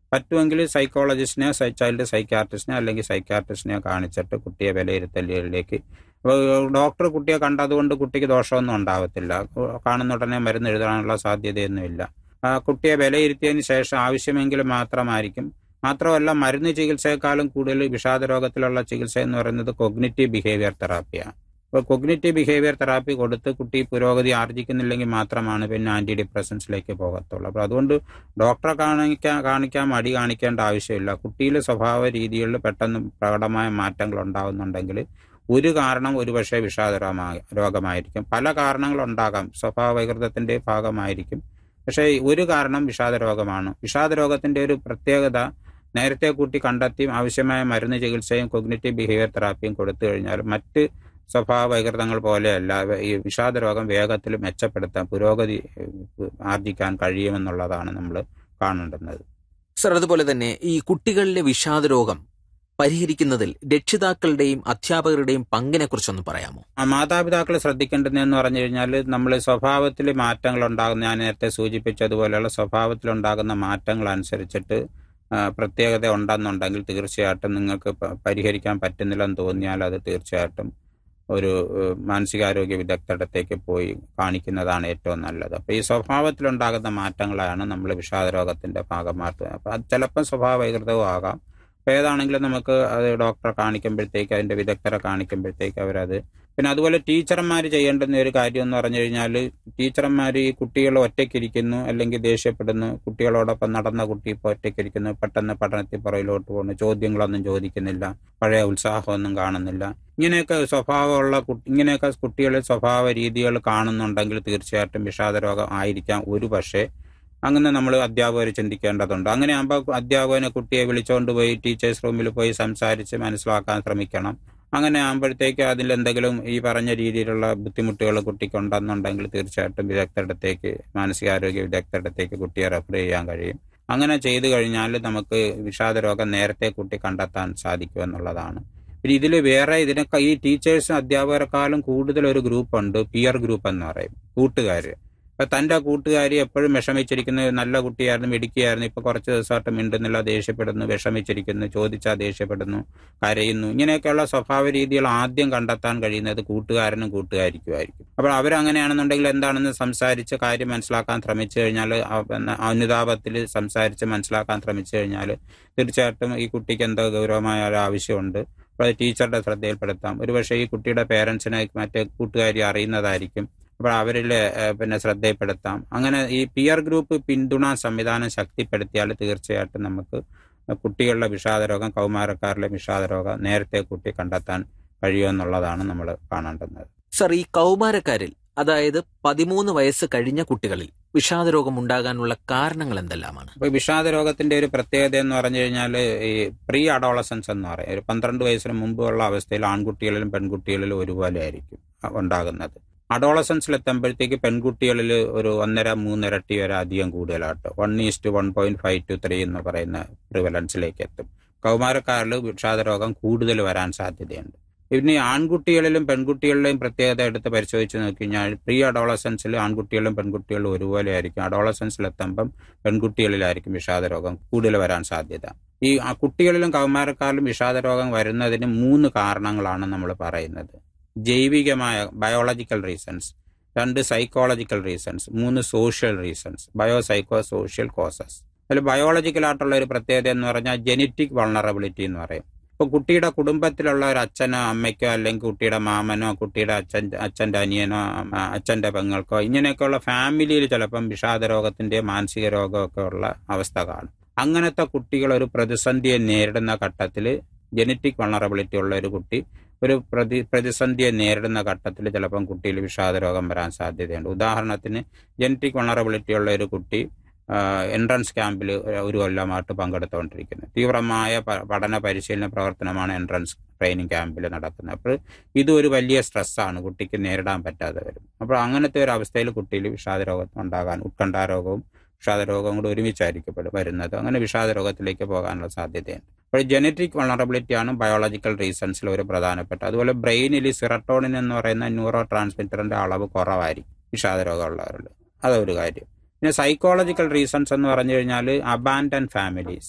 പറ്റുമെങ്കിൽ സൈക്കോളജിസ്റ്റിനെയോ സൈ ചൈൽഡ് സൈക്കാട്രിസ്റ്റിനെയോ അല്ലെങ്കിൽ സൈക്കാട്രിസ്റ്റിനെയോ കാണിച്ചിട്ട് കുട്ടിയെ വിലയിരുത്തലുകളിലേക്ക് അപ്പോൾ ഡോക്ടർ കുട്ടിയെ കണ്ടതുകൊണ്ട് കുട്ടിക്ക് ദോഷമൊന്നും ഉണ്ടാവത്തില്ല കാണുന്ന ഉടനെ മരുന്ന് എഴുതാനുള്ള സാധ്യതയൊന്നുമില്ല ആ കുട്ടിയെ വിലയിരുത്തിയതിന് ശേഷം ആവശ്യമെങ്കിൽ മാത്രമായിരിക്കും മാത്രമല്ല മരുന്ന് ചികിത്സയെക്കാളും കൂടുതൽ വിഷാദ രോഗത്തിലുള്ള ചികിത്സ എന്ന് പറയുന്നത് കൊഗ്നിറ്റീവ് ബിഹേവിയർ തെറാപ്പിയാണ് ഇപ്പോൾ കൊഗ്നിറ്റീവ് ബിഹേവിയർ തെറാപ്പി കൊടുത്ത് കുട്ടി പുരോഗതി ആർജിക്കുന്നില്ലെങ്കിൽ മാത്രമാണ് പിന്നെ ആന്റി ഡിപ്രഷൻസിലേക്ക് പോകത്തുള്ളൂ അപ്പോൾ അതുകൊണ്ട് ഡോക്ടറെ കാണിക്കാൻ കാണിക്കാൻ മടി കാണിക്കേണ്ട ആവശ്യമില്ല കുട്ടിയിൽ സ്വഭാവ രീതികളിൽ പെട്ടെന്ന് പ്രകടമായ മാറ്റങ്ങൾ ഉണ്ടാകുന്നുണ്ടെങ്കിൽ ഒരു കാരണം ഒരുപക്ഷെ വിഷാദ രോഗമാ- രോഗമായിരിക്കും പല കാരണങ്ങളുണ്ടാകാം സ്വഭാവ വൈകൃതത്തിന്റെ ഭാഗമായിരിക്കും പക്ഷേ ഒരു കാരണം വിഷാദ രോഗമാണ് വിഷാദ രോഗത്തിന്റെ ഒരു പ്രത്യേകത നേരത്തെ കൂട്ടി കണ്ടെത്തിയും ആവശ്യമായ മരുന്ന് ചികിത്സയും കൊഗ്നിറ്റീവ് ബിഹേവിയർ തെറാപ്പിയും കൊടുത്തു കഴിഞ്ഞാൽ മറ്റ് സ്വഭാവ വൈകൃതങ്ങൾ പോലെയല്ല ഈ വിഷാദ രോഗം വേഗത്തിൽ മെച്ചപ്പെടുത്താൻ പുരോഗതി ഏഹ്, ആർജിക്കാൻ കഴിയുമെന്നുള്ളതാണ് നമ്മൾ കാണേണ്ടുന്നത് സർ അതുപോലെ തന്നെ ഈ കുട്ടികളിലെ വിഷാദ രോഗം പരിഹരിക്കുന്നതിൽ രക്ഷിതാക്കളുടെയും അധ്യാപകരുടെയും പങ്കിനെ കുറിച്ചൊന്ന് പറയാമോ ആ മാതാപിതാക്കൾ ശ്രദ്ധിക്കേണ്ടതെന്ന് പറഞ്ഞു കഴിഞ്ഞാൽ നമ്മൾ സ്വഭാവത്തിൽ മാറ്റങ്ങൾ ഉണ്ടാകുന്ന ഞാൻ നേരത്തെ സൂചിപ്പിച്ചതുപോലെയുള്ള സ്വഭാവത്തിൽ ഉണ്ടാകുന്ന മാറ്റങ്ങൾ അനുസരിച്ചിട്ട് ആ, പ്രത്യേകത ഉണ്ടെന്നുണ്ടെങ്കിൽ തീർച്ചയായിട്ടും നിങ്ങൾക്ക് പ- പരിഹരിക്കാൻ പറ്റുന്നില്ലെന്ന് തോന്നിയാൽ അത് തീർച്ചയായിട്ടും ഒരു ഏഹ്, മാനസികാരോഗ്യ വിദഗ്ധടത്തേക്ക് പോയി കാണിക്കുന്നതാണ് ഏറ്റവും നല്ലത് അപ്പോൾ ഈ സ്വഭാവത്തിലുണ്ടാകുന്ന മാറ്റങ്ങളാണ് നമ്മൾ വിഷാദ രോഗത്തിന്റെ ഭാഗമായിട്ട് അപ്പോൾ അത് ചിലപ്പം സ്വഭാവ വൈകൃതവും ആകാം അപ്പോൾ ഏതാണെങ്കിലും നമുക്ക് അത് ഡോക്ടറെ കാണിക്കുമ്പോഴത്തേക്ക് അതിന്റെ വിദഗ്ധരെ കാണിക്കുമ്പോഴത്തേക്ക് അവരത് പിന്നെ അതുപോലെ ടീച്ചർമാർ ചെയ്യേണ്ടുന്ന ഒരു കാര്യം എന്ന് പറഞ്ഞു കഴിഞ്ഞാൽ ടീച്ചർമാർ ഈ കുട്ടികൾ ഒറ്റയ്ക്കിരിക്കുന്നു അല്ലെങ്കിൽ ദേഷ്യപ്പെടുന്നു കുട്ടികളോടൊപ്പം നടന്ന കുട്ടി ഇപ്പോൾ ഒറ്റയ്ക്കിരിക്കുന്നു പെട്ടെന്ന് പഠനത്തിൽ പുറയിലോട്ട് പോകുന്നു ചോദ്യങ്ങളൊന്നും ചോദിക്കുന്നില്ല പഴയ ഉത്സാഹമൊന്നും കാണുന്നില്ല ഇങ്ങനെയൊക്കെ സ്വഭാവമുള്ള കുട്ടി ഇങ്ങനെയൊക്കെ കുട്ടികളിൽ സ്വഭാവ രീതികൾ കാണുന്നുണ്ടെങ്കിൽ തീർച്ചയായിട്ടും വിഷാദ രോഗം ആയിരിക്കാം ഒരു പക്ഷേ അങ്ങനെ നമ്മൾ അധ്യാപകർ ചിന്തിക്കേണ്ടതുണ്ട് അങ്ങനെ ആകുമ്പോൾ അധ്യാപകനെ കുട്ടിയെ വിളിച്ചുകൊണ്ട് പോയി ടീച്ചേഴ്സ് റൂമിൽ പോയി സംസാരിച്ച് മനസ്സിലാക്കാൻ ശ്രമിക്കണം അങ്ങനെ ആകുമ്പോഴത്തേക്ക് അതിൽ എന്തെങ്കിലും ഈ പറഞ്ഞ രീതിയിലുള്ള ബുദ്ധിമുട്ടുകൾ കുട്ടിക്കുണ്ടെന്നുണ്ടെങ്കിൽ തീർച്ചയായിട്ടും വിദഗ്ധരുടെ മാനസികാരോഗ്യ വിദഗ്ധരുടെ കുട്ടിയെ റെഫർ ചെയ്യാൻ കഴിയും അങ്ങനെ ചെയ്തു കഴിഞ്ഞാൽ നമുക്ക് വിഷാദ രോഗം നേരത്തെ കുട്ടി കണ്ടെത്താൻ സാധിക്കും എന്നുള്ളതാണ് പിന്നെ ഇതിൽ വേറെ ഇതിനൊക്കെ ഈ ടീച്ചേഴ്സും അധ്യാപകരെക്കാളും കൂടുതൽ ഒരു ഗ്രൂപ്പുണ്ട് പിയർ ഗ്രൂപ്പ് എന്ന് പറയും കൂട്ടുകാർ ഇപ്പൊ തന്റെ കൂട്ടുകാരി എപ്പോഴും വിഷമിച്ചിരിക്കുന്നു നല്ല കുട്ടിയായിരുന്നു മിടുക്കിയായിരുന്നു ഇപ്പൊ കുറച്ച് ദിവസമായിട്ട് മിണ്ടുന്നില്ല ദേഷ്യപ്പെടുന്നു വിഷമിച്ചിരിക്കുന്നു ചോദിച്ചാൽ ദേഷ്യപ്പെടുന്നു കരയുന്നു ഇങ്ങനെയൊക്കെയുള്ള സ്വഭാവ രീതികൾ ആദ്യം കണ്ടെത്താൻ കഴിയുന്നത് കൂട്ടുകാരനും കൂട്ടുകാരിക്കുമായിരിക്കും അപ്പോൾ അവരങ്ങനെയാണെന്നുണ്ടെങ്കിൽ എന്താണെന്ന് സംസാരിച്ച് കാര്യം മനസ്സിലാക്കാൻ ശ്രമിച്ചു കഴിഞ്ഞാൽ അനുതാപത്തിൽ സംസാരിച്ച് മനസ്സിലാക്കാൻ ശ്രമിച്ചു കഴിഞ്ഞാൽ തീർച്ചയായിട്ടും ഈ കുട്ടിക്ക് എന്തോ ഗൗരവമായ ഒരു ആവശ്യമുണ്ട് അപ്പോൾ അത് ടീച്ചറുടെ ശ്രദ്ധയിൽപ്പെടുത്താം ഒരുപക്ഷെ ഈ കുട്ടിയുടെ പേരൻസിനെ മറ്റേ കൂട്ടുകാരി അറിയുന്നതായിരിക്കും അപ്പോൾ അവരിൽ പിന്നെ ശ്രദ്ധയിൽപ്പെടുത്താം അങ്ങനെ ഈ പിയർ ഗ്രൂപ്പ് പിന്തുണ സംവിധാനം ശക്തിപ്പെടുത്തിയാൽ തീർച്ചയായിട്ടും നമുക്ക് കുട്ടികളുടെ വിഷാദരോഗം കൗമാരക്കാരിലെ വിഷാദരോഗം നേരത്തെ കുട്ടി കണ്ടെത്താൻ കഴിയുമെന്നുള്ളതാണ് നമ്മൾ കാണേണ്ടുന്നത് സർ ഈ കൗമാരക്കാരിൽ അതായത് പതിമൂന്ന് വയസ്സ് കഴിഞ്ഞ കുട്ടികളിൽ വിഷാദരോഗം ഉണ്ടാകാനുള്ള കാരണങ്ങൾ എന്തെല്ലാമാണ് അപ്പോൾ വിഷാദരോഗത്തിന്റെ ഒരു പ്രത്യേകത എന്ന് പറഞ്ഞു കഴിഞ്ഞാൽ ഈ പ്രീ അഡോളസൻസ് എന്ന് പറയും ഒരു പന്ത്രണ്ട് വയസ്സിന് മുമ്പുള്ള അവസ്ഥയിൽ ആൺകുട്ടികളിലും പെൺകുട്ടികളിലും ഒരുപോലെ ആയിരിക്കും ഉണ്ടാകുന്നത് അഡോളസൻസിൽ എത്തുമ്പോഴത്തേക്ക് പെൺകുട്ടികളിൽ ഒരു ഒന്നര മൂന്നിരട്ടി വരെ അധികം കൂടുതലായിട്ട് one is to one point five two three എന്ന് പറയുന്ന പ്രിവലൻസിലേക്ക് എത്തും കൗമാരക്കാരിൽ വിഷാദരോഗം കൂടുതൽ വരാൻ സാധ്യതയുണ്ട് ഇനി ആൺകുട്ടികളിലും പെൺകുട്ടികളിലെയും പ്രത്യേകത എടുത്ത് പരിശോധിച്ച് നോക്കിക്കഴിഞ്ഞാൽ പ്രീ അഡോളസൻസിൽ ആൺകുട്ടികളും പെൺകുട്ടികളും ഒരുപോലെ ആയിരിക്കും അഡോളസൻസിൽ എത്തുമ്പം പെൺകുട്ടികളിലായിരിക്കും വിഷാദരോഗം കൂടുതൽ വരാൻ സാധ്യത ഈ കുട്ടികളിലും കൗമാരക്കാരിലും വിഷാദരോഗം വരുന്നതിന് മൂന്ന് കാരണങ്ങളാണ് നമ്മൾ പറയുന്നത് ജൈവികമായ ബയോളജിക്കൽ റീസൺസ് രണ്ട് സൈക്കോളജിക്കൽ റീസൺസ് മൂന്ന് social reasons bio psycho social causes അതിൽ ബയോളജിക്കൽ ആയിട്ടുള്ള ഒരു പ്രത്യേകത എന്ന് പറഞ്ഞാൽ ജനറ്റിക് വൾണറബിലിറ്റി എന്ന് പറയും ഇപ്പൊ കുട്ടിയുടെ കുടുംബത്തിലുള്ള ഒരു അച്ഛനോ അമ്മയ്ക്കോ അല്ലെങ്കിൽ കുട്ടിയുടെ മാമനോ കുട്ടിയുടെ അച്ഛൻ അച്ഛൻ്റെ അനിയനോ അച്ഛൻ്റെ പെങ്ങൾക്കോ ഇങ്ങനെയൊക്കെയുള്ള ഫാമിലിയിൽ ചിലപ്പം വിഷാദരോഗത്തിന്റെ മാനസിക രോഗമൊക്കെ ഉള്ള അവസ്ഥ കാണും അങ്ങനത്തെ കുട്ടികൾ ഒരു പ്രതിസന്ധിയെ നേരിടുന്ന ഘട്ടത്തിൽ ജനറ്റിക് വൾണറബിലിറ്റി ഉള്ള ഒരു കുട്ടി ഒരു പ്രതി പ്രതിസന്ധിയെ നേരിടുന്ന ഘട്ടത്തിൽ ചിലപ്പം കുട്ടിയിൽ വിഷാദരോഗം വരാൻ സാധ്യതയുണ്ട് ഉദാഹരണത്തിന് ജനറ്റിക് വൾണറബിലിറ്റി ഉള്ള ഒരു കുട്ടി എൻട്രൻസ് ക്യാമ്പിൽ ഒരു കൊല്ലമായിട്ട് പങ്കെടുത്തുകൊണ്ടിരിക്കുന്നത് തീവ്രമായ പഠന പരിശീലന പ്രവർത്തനമാണ് എൻട്രൻസ് ട്രെയിനിങ് ക്യാമ്പിൽ നടക്കുന്നത് അപ്പോൾ ഇതൊരു വലിയ സ്ട്രെസ്സാണ് കുട്ടിക്ക് നേരിടാൻ പറ്റാതെ വരും അപ്പോൾ അങ്ങനത്തെ ഒരു അവസ്ഥയിൽ കുട്ടിയിൽ വിഷാദരോഗം ഉണ്ടാകാൻ ഉത്കണ്ഠാരോഗവും വിഷാദരോഗവും കൂടെ ഒരുമിച്ചായിരിക്കും വരുന്നത് അങ്ങനെ വിഷാദരോഗത്തിലേക്ക് പോകാനുള്ള സാധ്യതയുണ്ട് അപ്പോൾ ജനറ്റിക് വൾണറബിലിറ്റി ആണ് ബയോളജിക്കൽ റീസൺസിൽ ഒരു പ്രധാനപ്പെട്ട അതുപോലെ ബ്രെയിനിൽ സിറട്ടോണിൻ എന്ന് പറയുന്ന ന്യൂറോ ട്രാൻസ്മിറ്ററിന്റെ അളവ് കുറവായിരിക്കും വിഷാദരോഗമുള്ളവരിൽ അതൊരു കാര്യം പിന്നെ സൈക്കോളജിക്കൽ റീസൺസ് എന്ന് പറഞ്ഞു കഴിഞ്ഞാൽ അബാൻഡൻ ഫാമിലീസ്